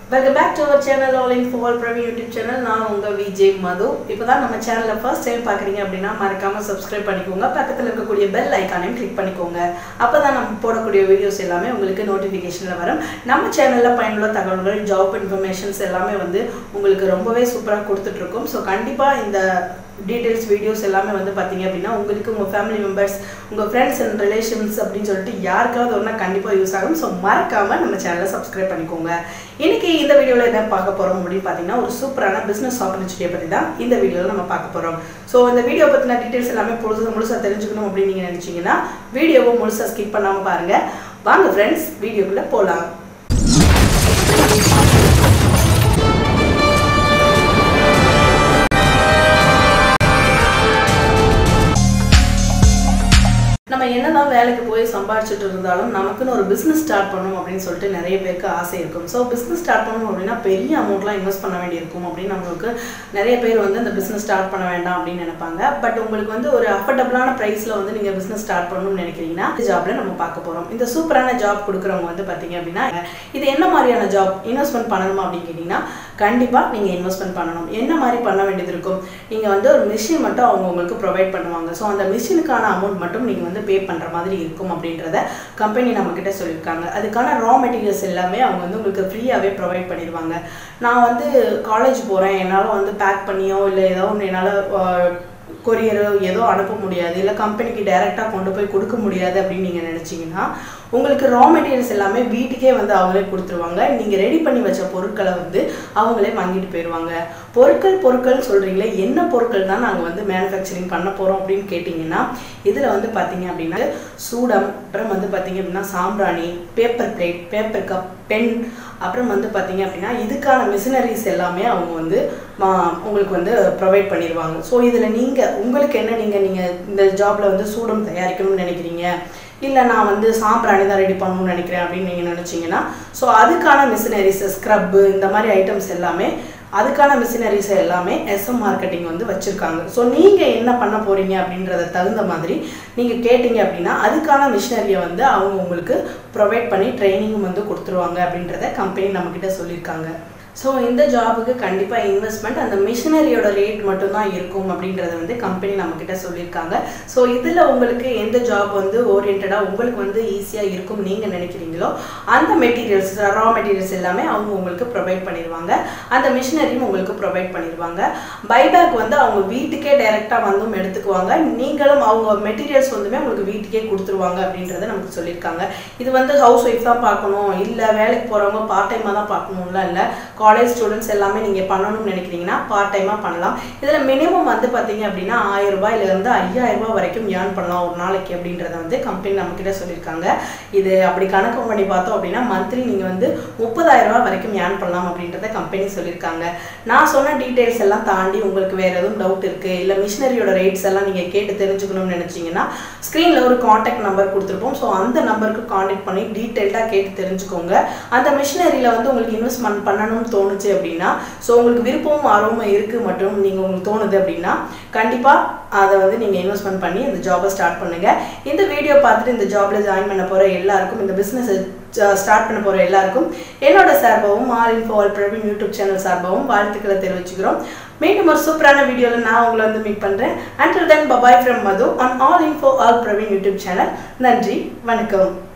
welcome back to our channel all in fall Pravi YouTube channel நான் உங்கள் விஜய் மது இப்போ தான் நம்ம சேனலில் ஃபர்ஸ்ட் டைம் பார்க்குறீங்க அப்படின்னா மறக்காமல் சப்ஸ்கிரைப் பண்ணிக்கோங்க பக்கத்தில் இருக்கக்கூடிய பெல் ஐக்கானையும் கிளிக் பண்ணிக்கோங்க அப்போ தான் நம்ம போடக்கூடிய வீடியோஸ் எல்லாமே உங்களுக்கு நோட்டிஃபிகேஷனில் வரும் நம்ம சேனலில் பயனுள்ள தகவல்கள் ஜாப் இன்ஃபர்மேஷன்ஸ் எல்லாமே வந்து உங்களுக்கு ரொம்பவே சூப்பராக கொடுத்துட்ருக்கோம் ஸோ கண்டிப்பாக இந்த டீட்டெயில்ஸ் வீடியோஸ் எல்லாமே வந்து பார்த்தீங்க அப்படின்னா உங்களுக்கு உங்கள் ஃபேமிலி மெம்பர்ஸ் உங்கள் ஃப்ரெண்ட்ஸ் அண்ட் ரிலேஷன்ஸ் அப்படின்னு சொல்லிட்டு யாருக்காவது ஒன்றா கண்டிப்பாக யூஸ் ஆகும் ஸோ மறக்காமல் நம்ம சேனலை சப்ஸ்கிரைப் பண்ணிக்கோங்க இன்னைக்கு இந்த வீடியோவில் என்ன பார்க்க போகிறோம் அப்படின்னு பார்த்தீங்கன்னா ஒரு சூப்பரான பிஸ்னஸ் ஆப்பர்ச்சுனிட்டியை பற்றி தான் இந்த வீடியோவில் நம்ம பார்க்க போகிறோம் ஸோ இந்த வீடியோ பற்றின டீட்டெயில்ஸ் எல்லாமே முழுசாக முழுசாக தெரிஞ்சுக்கணும் அப்படின்னு நீங்கள் நினச்சிங்கன்னா வீடியோவை முழுசாக ஸ்கிப் பண்ணாமல் பாருங்கள் வாங்க ஃப்ரெண்ட்ஸ் வீடியோக்குள்ளே போகலாம் நம்ம என்னதான் வேலைக்கு போய் சம்பாதிச்சுட்டு இருந்தாலும் நமக்குன்னு ஒரு பிஸ்னஸ் ஸ்டார்ட் பண்ணணும் அப்படின்னு சொல்லிட்டு நிறைய பேருக்கு ஆசை இருக்கும் ஸோ பிஸ்னஸ் ஸ்டார்ட் பண்ணணும் அப்படின்னா பெரிய அமௌண்ட்லாம் இன்வெஸ்ட் பண்ண வேண்டியிருக்கும் அப்படின்னு நம்மளுக்கு நிறைய பேர் வந்து இந்த பிஸ்னஸ் ஸ்டார்ட் பண்ண வேண்டாம் அப்படின்னு நினைப்பாங்க பட் உங்களுக்கு வந்து ஒரு அஃபர்டபுளான ப்ரைஸில் வந்து நீங்கள் பிஸ்னஸ் ஸ்டார்ட் பண்ணணும்னு நினைக்கிறீங்கன்னா இந்த ஜாப்ல நம்ம பார்க்க போகிறோம் இந்த சூப்பரான ஜாப் கொடுக்குறவங்க வந்து பார்த்தீங்க அப்படின்னா இது என்ன மாதிரியான ஜாப் இன்வெஸ்ட்மெண்ட் பண்ணணுமா அப்படின்னு கேட்டிங்கன்னா கண்டிப்பாக நீங்கள் இன்வெஸ்ட்மெண்ட் பண்ணணும் என்ன மாதிரி பண்ண வேண்டியது இருக்கும் நீங்கள் வந்து ஒரு மிஷின் மட்டும் அவங்க உங்களுக்கு ப்ரொவைட் பண்ணுவாங்க ஸோ அந்த மிஷினுக்கான அமௌண்ட் மட்டும் நீங்கள் வந்து பே பண்ணுற மாதிரி இருக்கும் அப்படின்றத கம்பெனி நம்மக்கிட்ட சொல்லியிருக்காங்க அதுக்கான ரா மெட்டீரியல்ஸ் எல்லாமே அவங்க வந்து உங்களுக்கு ஃப்ரீயாகவே ப்ரொவைட் பண்ணிடுவாங்க நான் வந்து காலேஜ் போகிறேன் என்னால் வந்து பேக் பண்ணியோ இல்லை ஏதோ ஒன்று என்னால் கொரியரோ ஏதோ அனுப்ப முடியாது இல்லை கம்பெனிக்கு டைரெக்டாக கொண்டு போய் கொடுக்க முடியாது அப்படின்னு நீங்கள் நினச்சிங்கன்னா உங்களுக்கு ரா மெட்டீரியல்ஸ் எல்லாமே வீட்டுக்கே வந்து அவங்களே கொடுத்துருவாங்க நீங்கள் ரெடி பண்ணி வச்ச பொருட்களை வந்து அவங்களே வாங்கிட்டு போயிடுவாங்க பொருட்கள் பொருட்கள் சொல்கிறீங்களே என்ன பொருட்கள் தான் நாங்கள் வந்து மேனுஃபேக்சரிங் பண்ண போகிறோம் அப்படின்னு கேட்டிங்கன்னா இதில் வந்து பார்த்தீங்க அப்படின்னா சூடம் அப்புறம் வந்து பார்த்தீங்க அப்படின்னா சாம்பிராணி paper plate paper cup pen அப்புறம் வந்து பார்த்தீங்க அப்படின்னா இதுக்கான மிஷினரிஸ் எல்லாமே அவங்க வந்து உங்களுக்கு வந்து ப்ரொவைட் பண்ணிடுவாங்க ஸோ இதில் நீங்கள் உங்களுக்கு என்ன நீங்கள் நீங்கள் இந்த ஜாபில் வந்து சூடம் தயாரிக்கணும்னு நினைக்கிறீங்க இல்லை நான் வந்து சாம்பிராணி தான் ரெடி பண்ணணும்னு நினைக்கிறேன் அப்படின்னு நீங்கள் நினச்சிங்கன்னா ஸோ அதுக்கான மிஷினரிஸ் ஸ்க்ரப்பு இந்த மாதிரி ஐட்டம்ஸ் எல்லாமே அதுக்கான மிஷினரிஸ் எல்லாமே எஸ்எம் மார்க்கெட்டிங் வந்து வச்சுருக்காங்க ஸோ நீங்கள் என்ன பண்ண போகிறீங்க அப்படின்றத தகுந்த மாதிரி நீங்கள் கேட்டிங்க அப்படின்னா அதுக்கான மிஷினரியை வந்து அவங்க உங்களுக்கு ப்ரொவைட் பண்ணி ட்ரைனிங்கும் வந்து கொடுத்துருவாங்க அப்படின்றத கம்பெனி நம்மக்கிட்ட சொல்லியிருக்காங்க ஸோ இந்த ஜாபுக்கு கண்டிப்பாக இன்வெஸ்ட்மெண்ட் அந்த மிஷினரியோட ரேட் மட்டும்தான் இருக்கும் அப்படின்றத வந்து கம்பெனி நம்மக்கிட்ட சொல்லியிருக்காங்க ஸோ இதில் உங்களுக்கு எந்த ஜாப் வந்து ஓரியன்டாக உங்களுக்கு வந்து ஈஸியாக இருக்கும் நீங்கள் நினைக்கிறீங்களோ அந்த மெட்டீரியல்ஸ் ரா மெட்டீரியல்ஸ் எல்லாமே அவங்க உங்களுக்கு ப்ரொவைட் பண்ணிடுவாங்க அந்த மிஷினரியும் உங்களுக்கு ப்ரொவைட் பண்ணிடுவாங்க பைபேக் வந்து அவங்க வீட்டுக்கே டைரெக்டாக வந்தும் எடுத்துக்குவாங்க நீங்களும் அவங்க மெட்டீரியல்ஸ் வந்துமே உங்களுக்கு வீட்டுக்கே கொடுத்துருவாங்க அப்படின்றத நமக்கு சொல்லியிருக்காங்க இது வந்து ஹவுஸ் ஒய்ஃப் தான் பார்க்கணும் இல்லை வேலைக்கு போகிறவங்க பார்ட் டைமாக தான் பார்க்கணும்லாம் இல்லை காலேஜ் ஸ்டூடெண்ட்ஸ் எல்லாமே நீங்கள் பண்ணணும்னு நினைக்கிறீங்கன்னா பார்ட் டைமாக பண்ணலாம் இதில் மினிமம் வந்து பார்த்தீங்க அப்படின்னா ஆயிரம் ரூபாயிலேருந்து ஐயாயிரம் ரூபாய் வரைக்கும் ஏர்ன் பண்ணலாம் ஒரு நாளைக்கு அப்படின்றத வந்து கம்பெனி நம்மக்கிட்ட சொல்லியிருக்காங்க இது அப்படி கணக்கு பண்ணி பார்த்தோம் அப்படின்னா மந்த்லி நீங்கள் வந்து முப்பதாயிரம் ரூபாய் வரைக்கும் ஏர்ன் பண்ணலாம் அப்படின்றத கம்பெனி சொல்லியிருக்காங்க நான் சொன்ன டீட்டெயில்ஸ் எல்லாம் தாண்டி உங்களுக்கு வேறு எதுவும் டவுட் இருக்குது இல்லை மிஷினரியோட ரேட்ஸ் எல்லாம் நீங்கள் கேட்டு தெரிஞ்சுக்கணும்னு நினச்சிங்கன்னா ஸ்க்ரீனில் ஒரு காண்டாக்ட் நம்பர் கொடுத்துருப்போம் ஸோ அந்த நம்பருக்கு காண்டாக்ட் பண்ணி டீட்டெயில்டாக கேட்டு தெரிஞ்சுக்கோங்க அந்த மிஷினரியில் வந்து உங்களுக்கு இன்வெஸ்ட்மெண்ட் பண்ணணும்னு தோணுச்சு அப்படின்னா ஸோ உங்களுக்கு விருப்பமும் ஆர்வமும் இருக்குது மற்றும் நீங்கள் உங்களுக்கு தோணுது அப்படின்னா கண்டிப்பாக அதை வந்து நீங்கள் இன்வெஸ்ட்மெண்ட் பண்ணி இந்த ஜாபை ஸ்டார்ட் பண்ணுங்கள் இந்த வீடியோ பார்த்துட்டு இந்த ஜாபில் ஜாயின் பண்ண போகிற எல்லாருக்கும் இந்த பிஸ்னஸ் ஸ்டார்ட் பண்ண போகிற எல்லாருக்கும் என்னோட சார்பாகவும் all info all Praveen YouTube channel சார்பாகவும் வாழ்த்துக்களை தெரிவிச்சுக்கிறோம் மீண்டும் ஒரு சூப்பரான வீடியோவில் நான் உங்களை வந்து மீட் பண்ணுறேன் until then bye bye from Madhu on all info all Praveen YouTube channel நன்றி வணக்கம்